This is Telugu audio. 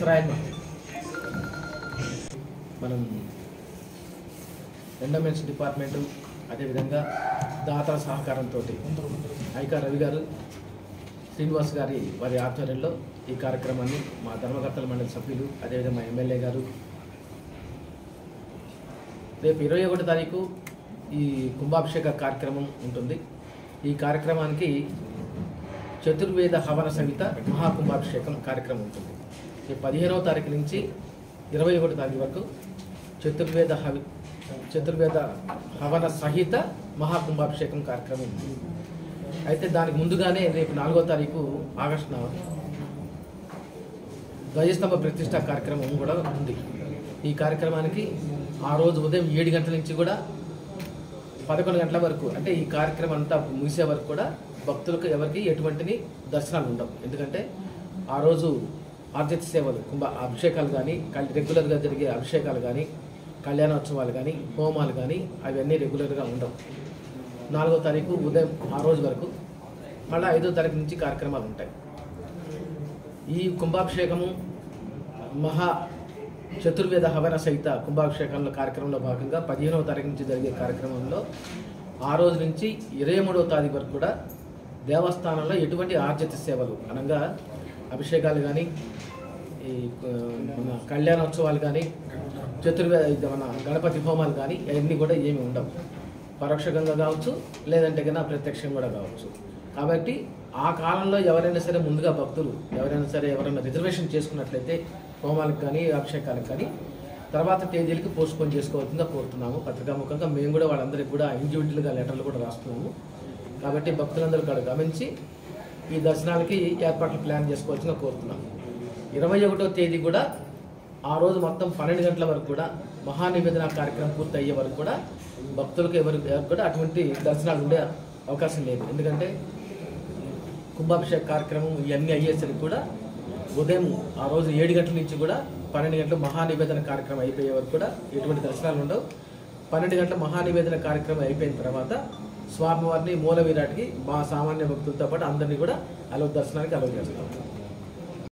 ఉత్తరాయణం మనం ఎండోమెంట్స్ డిపార్ట్మెంటు అదేవిధంగా దాతల సహకారంతో ఐకా రవి గారు శ్రీనివాస్ గారి వారి ఆధ్వర్యంలో ఈ కార్యక్రమాన్ని మా ధర్మకర్తల మండలి సభ్యులు అదేవిధంగా మా ఎమ్మెల్యే గారు రేపు ఇరవై ఒకటి తారీఖు ఈ కుంభాభిషేక కార్యక్రమం ఉంటుంది ఈ కార్యక్రమానికి చతుర్వేద హవన సహిత మహాకుంభాభిషేకం కార్యక్రమం ఉంటుంది ఈ పదిహేనవ తారీఖు నుంచి ఇరవై ఒకటి తారీఖు వరకు చతుర్వేద హవి చతుర్వేద హవన సహిత మహాకుంభాభిషేకం కార్యక్రమం ఉంది అయితే దానికి ముందుగానే రేపు నాలుగో తారీఖు ఆగస్టున ధ్వజస్తంభ ప్రతిష్ట కార్యక్రమం కూడా ఉంది ఈ కార్యక్రమానికి ఆ రోజు ఉదయం ఏడు గంటల నుంచి కూడా పదకొండు గంటల వరకు అంటే ఈ కార్యక్రమం అంతా ముగిసే వరకు కూడా భక్తులకు ఎవరికి ఎటువంటి దర్శనాలు ఉండవు ఎందుకంటే ఆ రోజు ఆర్జిత సేవలు కుంభ అభిషేకాలు కానీ రెగ్యులర్గా జరిగే అభిషేకాలు కానీ కళ్యాణోత్సవాలు కానీ హోమాలు కానీ అవన్నీ రెగ్యులర్గా ఉండవు నాలుగో తారీఖు ఉదయం ఆ రోజు వరకు మళ్ళీ ఐదో తారీఖు నుంచి కార్యక్రమాలు ఉంటాయి ఈ కుంభాభిషేకము మహా చతుర్వేద హవన సహిత కుంభాభిషేకంలో కార్యక్రమంలో భాగంగా పదిహేనవ తారీఖు నుంచి జరిగే కార్యక్రమంలో ఆ రోజు నుంచి ఇరవై మూడవ తారీఖు వరకు కూడా దేవస్థానంలో ఎటువంటి ఆర్జిత సేవలు అనగా అభిషేకాలు కానీ ఈ ఆ, మన కళ్యాణోత్సవాలు కానీ చతుర్వేద ఇది మన గణపతి హోమాలు కానీ అవన్నీ కూడా ఏమి ఉండవు పరోక్షంగా కావచ్చు లేదంటే కన్నా ప్రత్యక్షంగా కూడా కావచ్చు కాబట్టి ఆ కాలంలో ఎవరైనా సరే ముందుగా భక్తులు ఎవరైనా సరే ఎవరైనా రిజర్వేషన్ చేసుకున్నట్లయితే హోమాలకు కానీ అభిషేకాలకు కానీ తర్వాత తేదీలకి పోస్ట్పోన్ చేసుకోవాల్సిందిగా కోరుతున్నాము పత్రికాముఖంగా మేము కూడా వాళ్ళందరికీ కూడా ఇండివిజువల్గా లెటర్లు కూడా రాస్తున్నాము కాబట్టి భక్తులందరూ కూడా గమనించి ఈ దర్శనాలకి ఏర్పాట్లు ప్లాన్ చేసుకోవాల్సిందిగా కోరుతున్నాము ఇరవై ఒకటో తేదీ కూడా ఆ రోజు మొత్తం పన్నెండు గంటల వరకు కూడా మహానివేదన కార్యక్రమం పూర్తి అయ్యే వరకు కూడా భక్తులకు ఎవరు ఎవరికి కూడా అటువంటి దర్శనాలు ఉండే అవకాశం లేదు ఎందుకంటే కుంభాభిషేక కార్యక్రమం ఇవన్నీ అయ్యేసరికి కూడా ఉదయం ఆ రోజు ఏడు గంటల నుంచి కూడా పన్నెండు గంటల మహానివేదన కార్యక్రమం అయిపోయే వరకు కూడా ఎటువంటి దర్శనాలు ఉండవు పన్నెండు గంటల మహానివేదన కార్యక్రమం అయిపోయిన తర్వాత స్వామివారిని మూల విరాట్కి మా సామాన్య భక్తులతో పాటు అందరినీ కూడా అలవ దర్శనానికి అలవ చేస్తాం